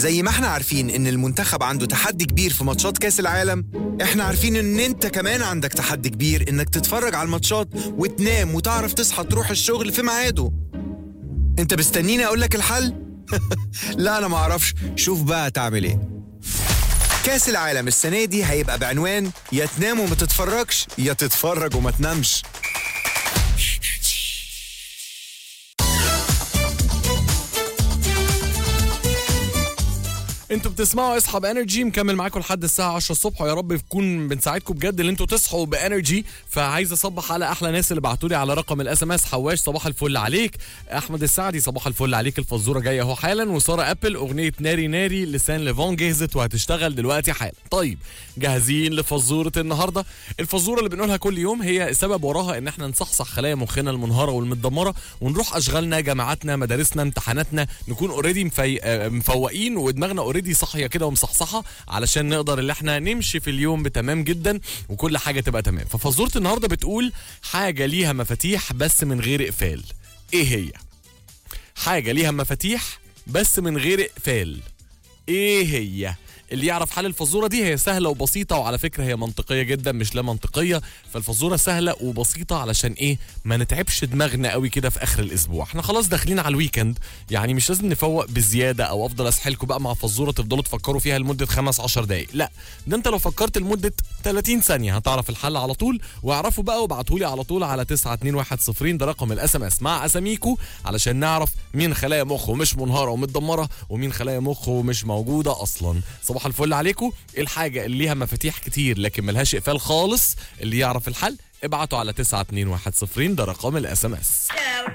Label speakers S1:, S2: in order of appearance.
S1: زي ما احنا عارفين ان المنتخب عنده تحدي كبير في ماتشات كاس العالم احنا عارفين ان انت كمان عندك تحدي كبير انك تتفرج على الماتشات وتنام وتعرف تصحى تروح الشغل في ميعاده انت مستنيني اقول لك الحل لا انا ما اعرفش شوف بقى تعمل ايه كاس العالم السنه دي هيبقى بعنوان يا تنام وما تتفرجش يا تتفرج وما تنامش
S2: انتوا بتسمعوا اصحى بانرجي مكمل معاكم لحد الساعه 10 الصبح ويا رب نكون بنساعدكم بجد ان انتوا تصحوا بانرجي فعايز اصبح على احلى ناس اللي بعتوا لي على رقم الاس ام اس حواش صباح الفل عليك احمد السعدي صباح الفل عليك الفزوره جايه اهو حالا وساره ابل اغنيه ناري ناري لسان ليفون جهزت وهتشتغل دلوقتي حالا طيب جاهزين لفزوره النهارده الفزوره اللي بنقولها كل يوم هي السبب وراها ان احنا نصحصح خلايا مخنا المنهاره والمتدمره ونروح اشغالنا جامعاتنا مدارسنا امتحاناتنا نكون اوريدي مفي... آه، مفوقين ودماغنا اوريدي صاحيه كده ومصحصحه علشان نقدر اللي احنا نمشي في اليوم بتمام جدا وكل حاجه تبقى تمام ففزوره النهارده بتقول حاجه ليها مفاتيح بس من غير اقفال ايه هي حاجه ليها مفاتيح بس من غير اقفال ايه هي اللي يعرف حل الفزوره دي هي سهله وبسيطه وعلى فكره هي منطقيه جدا مش لا منطقيه فالفزوره سهله وبسيطه علشان ايه ما نتعبش دماغنا قوي كده في اخر الاسبوع احنا خلاص داخلين على الويكند يعني مش لازم نفوق بزياده او افضل اسحلكم بقى مع فزوره تفضلوا تفكروا فيها لمده 5 10 دقائق لا ده انت لو فكرت لمده 30 ثانيه هتعرف الحل على طول واعرفوا بقى وابعتوا لي على طول على 92110 ده رقم الاس ام اس مع اساميكو علشان نعرف مين خلايا مخه مش منهاره ومتدمره ومين خلايا مخه مش موجوده اصلا صباح الفل عليكم الحاجه اللي ليها مفاتيح كتير لكن ملهاش اقفال خالص اللي يعرف الحل ابعتوا على 92110 ده رقم الاس ام اس